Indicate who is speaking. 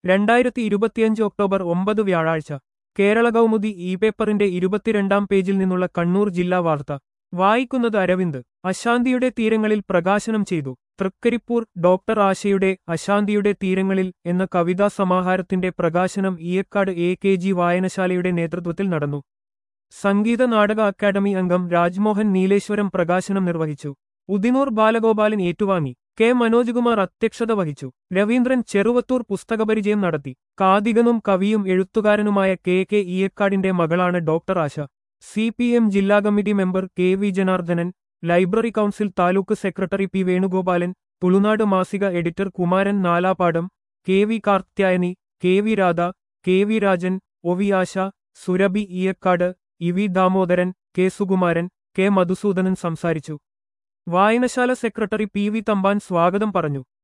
Speaker 1: രണ്ടായിരത്തി ഇരുപത്തിയഞ്ച് ഒക്ടോബർ ഒമ്പത് വ്യാഴാഴ്ച കേരള കൗമുദി ഇ പേപ്പറിന്റെ ഇരുപത്തിരണ്ടാം പേജിൽ നിന്നുള്ള കണ്ണൂർ ജില്ലാ വാർത്ത വായിക്കുന്നത് അരവിന്ദ് അശാന്തിയുടെ തീരങ്ങളിൽ പ്രകാശനം ചെയ്തു തൃക്കരിപ്പൂർ ഡോക്ടർ ആശയുടെ അശാന്തിയുടെ തീരങ്ങളിൽ എന്ന കവിതാ സമാഹാരത്തിന്റെ പ്രകാശനം ഈയക്കാട് എ കെ ജി വായനശാലയുടെ നേതൃത്വത്തിൽ നടന്നു സംഗീത നാടക അക്കാദമി അംഗം രാജ്മോഹൻ നീലേശ്വരം പ്രകാശനം നിർവഹിച്ചു ഉദിനൂർ ബാലഗോപാലൻ ഏറ്റുവാങ്ങി കെ മനോജ്കുമാർ അധ്യക്ഷത വഹിച്ചു രവീന്ദ്രൻ ചെറുവത്തൂർ പുസ്തകപരിചയം നടത്തി കാതികനും കവിയും എഴുത്തുകാരനുമായ കെ കെ ഈയക്കാടിന്റെ മകളാണ് doctor Asha C P M ജില്ലാ committee member K V Janardhanan library council taluk secretary P Venugopalan Tulunadu മാസിക editor Kumaran Nalapadam K V Karthyayani K V Radha K V Rajan O V Asha Surabhi Eeyakkad E V Damodaran K Sukumaran K Madhusoodanan സംസാരിച്ചു വായനശാല സെക്രട്ടറി പി വി തമ്പാൻ സ്വാഗതം പറഞ്ഞു